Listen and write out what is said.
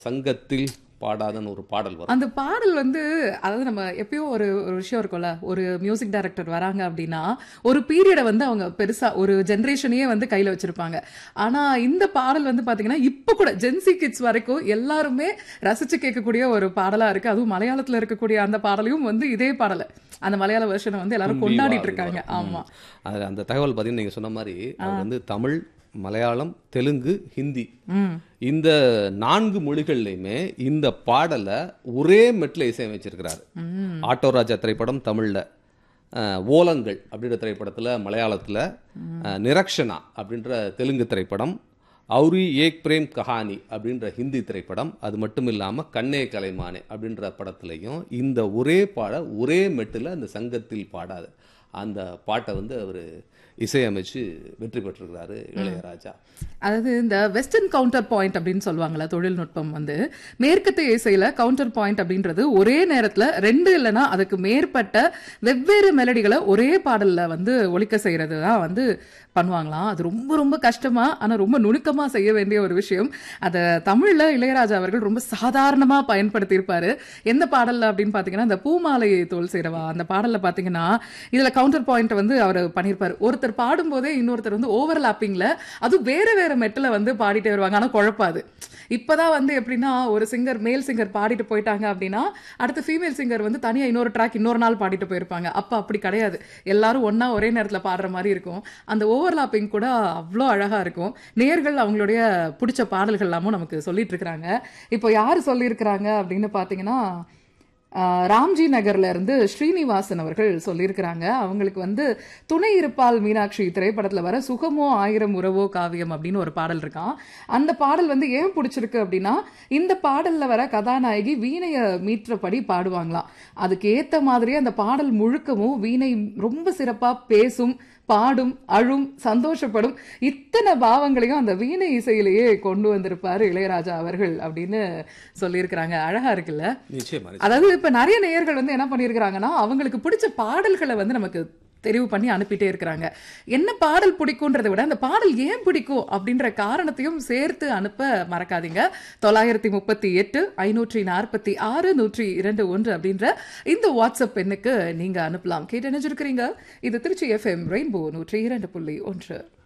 சங்கத்தில் பாடாதன்னு ஒரு பாடல் வரும் அந்த பாடல் வந்து அதாவது நம்ம எப்பயோ ஒரு ஒரு விஷயம் இருக்கும்ல ஒரு மியூசிக் டைரக்டர் வராங்க அப்படின்னா ஒரு பீரியடை வந்து அவங்க பெருசா ஒரு ஜென்ரேஷனையே வந்து கையில வச்சிருப்பாங்க ஆனா இந்த பாடல் வந்து பாத்தீங்கன்னா இப்ப கூட ஜென்சி கிட்ஸ் வரைக்கும் எல்லாருமே ரசிச்சு கேட்கக்கூடிய ஒரு பாடலா இருக்கு அதுவும் மலையாளத்துல இருக்கக்கூடிய அந்த பாடலையும் வந்து இதே பாடலை அந்த மலையாள வெர்ஷனை வந்து எல்லாரும் கொண்டாடிட்டு இருக்காங்க ஆமா அது அந்த தகவல் பார்த்தீங்கன்னா நீங்கள் சொன்ன மாதிரி அவர் வந்து தமிழ் மலையாளம் தெலுங்கு ஹிந்தி ம் இந்த நான்கு மொழிகள்லையுமே இந்த பாடலை ஒரே மெட்டில் இசையமைச்சிருக்கிறாரு ஆட்டோ ராஜா திரைப்படம் தமிழில் ஓலங்கள் அப்படின்ற திரைப்படத்தில் மலையாளத்தில் நிரக்ஷனா அப்படின்ற தெலுங்கு திரைப்படம் அவுரி ஏக் பிரேம் கஹானி அப்படின்ற ஹிந்தி திரைப்படம் அது மட்டும் இல்லாமல் கண்ணே கலைமானே அப்படின்ற படத்துலையும் இந்த ஒரே பாட ஒரே மெட்டில் அந்த சங்கத்தில் பாடாது அந்த பாட்டை வந்து அவர் இசையமைச்சு வெற்றி பெற்றிருக்கிறாரு இளையராஜா அதாவது இந்த வெஸ்டர்ன் கவுண்டர் பாயிண்ட் அப்படின்னு சொல்லுவாங்கல்ல தொழில்நுட்பம் வந்து மேற்கத்திய இசையில கவுண்டர் பாயிண்ட் அப்படின்றது ஒரே நேரத்துல ரெண்டு இல்லைன்னா அதுக்கு மேற்பட்ட வெவ்வேறு மெலடிகளை ஒரே பாடல்ல வந்து ஒலிக்க செய்யறது தான் வந்து பண்ணுவாங்களாம் அது ரொம்ப ரொம்ப கஷ்டமா ஆனா ரொம்ப நுணுக்கமா செய்ய வேண்டிய ஒரு விஷயம் அதை தமிழ்ல இளையராஜா அவர்கள் ரொம்ப சாதாரணமா பயன்படுத்தியிருப்பாரு எந்த பாடல்ல அப்படின்னு பாத்தீங்கன்னா இந்த பூமாலை தோல் சேரவா அந்த பாடல்ல பாத்தீங்கன்னா இதுல கவுண்டர் பாயிண்ட் வந்து அவர் பண்ணியிருப்பாரு ஒருத்தர் பாடும்போதே இன்னொருத்தர் வந்து ஓவர்லாப்பிங்ல அது வேற வேற மெட்டில் வந்து பாடிட்டே வருவாங்க ஆனா குழப்பாது இப்பதான் வந்து எப்படின்னா ஒரு சிங்கர் மேல் சிங்கர் பாடிட்டு போயிட்டாங்க அப்படின்னா அடுத்து ஃபீமேல் சிங்கர் வந்து தனியா இன்னொரு ட்ராக் இன்னொரு நாள் பாடிட்டு போயிருப்பாங்க அப்ப அப்படி கிடையாது எல்லாரும் ஒண்ணா ஒரே நேரத்துல பாடுற மாதிரி இருக்கும் அந்த ஓவர்லாப்பிங் கூட அவ்வளோ அழகா இருக்கும் நேர்கள் அவங்களுடைய பிடிச்ச பாடல்கள் எல்லாமும் நமக்கு சொல்லிட்டு இருக்கிறாங்க இப்போ யாரு சொல்லியிருக்கிறாங்க அப்படின்னு பாத்தீங்கன்னா ஆஹ் ராம்ஜி நகர்ல இருந்து ஸ்ரீனிவாசன் அவர்கள் சொல்லியிருக்கிறாங்க அவங்களுக்கு வந்து துணை இருப்பால் மீனாட்சி திரைப்படத்துல வர சுகமோ ஆயிரம் உறவோ காவியம் அப்படின்னு ஒரு பாடல் இருக்கான் அந்த பாடல் வந்து ஏன் பிடிச்சிருக்கு அப்படின்னா இந்த பாடல்ல வர கதாநாயகி வீணைய மீற்றபடி பாடுவாங்களாம் அதுக்கு ஏத்த மாதிரியே அந்த பாடல் முழுக்கமும் வீணை ரொம்ப சிறப்பா பேசும் பாடும் அழும் சந்தோஷப்படும் இத்தனை பாவங்களையும் அந்த வீணை இசையிலேயே கொண்டு வந்திருப்பாரு இளையராஜா அவர்கள் அப்படின்னு சொல்லியிருக்கிறாங்க அழகா இருக்குல்ல நிச்சயமா அதாவது இப்ப நிறைய நேயர்கள் வந்து என்ன பண்ணியிருக்கிறாங்கன்னா அவங்களுக்கு பிடிச்ச பாடல்களை வந்து நமக்கு தெரிவு பண்ணி அனுப்பிட்டே இருக்கிறாங்க என்ன பாடல் பிடிக்கும்ன்றதை விட அந்த பாடல் ஏன் பிடிக்கும் அப்படின்ற காரணத்தையும் சேர்த்து அனுப்ப மறக்காதீங்க தொள்ளாயிரத்தி முப்பத்தி எட்டு ஐநூற்றி நாற்பத்தி ஆறு நூற்றி இரண்டு ஒன்று அப்படின்ற இந்த வாட்ஸ்அப் எண்ணுக்கு நீங்க அனுப்பலாம் கேட்டு நினைச்சிருக்கிறீங்க இது திருச்சி எஃப்எம் ரெயின்போ நூற்றி இரண்டு புள்ளி ஒன்று